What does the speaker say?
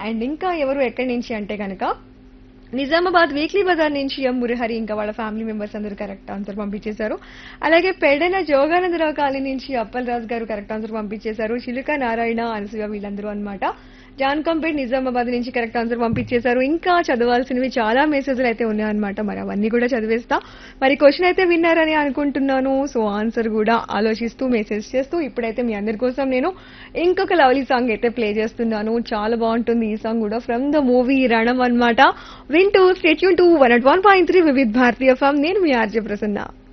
and ఇంకా ఎవరు ఎక్కడి నుంచి అంటే కనుక నిజామాబాద్ వీక్లీ బజార్ నుంచి ఎం మురహరి ఇంకా వాళ్ళ ఫ్యామిలీ మెంబర్స్ అందరూ కరెక్ట్ ఆన్సర్ పంపించేశారు అలాగే పెడన జోగానందరావు కాలనీ నుంచి అప్పల్ రాజు గారు కరెక్ట్ ఆన్సర్ పంపించేశారు చిలుక నారాయణ అనసూయ వీళ్ళందరూ అన్నమాట జాన్ కంపేట్ నిజామాబాద్ నుంచి కరెక్ట్ ఆన్సర్ పంపించేశారు ఇంకా చదవాల్సినవి చాలా మెసేజ్లు అయితే ఉన్నాయన్నమాట మరి అవన్నీ కూడా చదివేస్తా మరి క్వశ్చన్ అయితే విన్నారని అనుకుంటున్నాను సో ఆన్సర్ కూడా ఆలోచిస్తూ మెసేజ్ చేస్తూ ఇప్పుడైతే మీ అందరి కోసం నేను ఇంకొక లవ్లీ సాంగ్ అయితే ప్లే చేస్తున్నాను చాలా బాగుంటుంది ఈ సాంగ్ కూడా ఫ్రమ్ ద మూవీ రణం అన్నమాట వింటూ stay tuned two one at one point three Vividh Bharatiya ఫామ్ నేను మీ ఆర్జే ప్రసన్న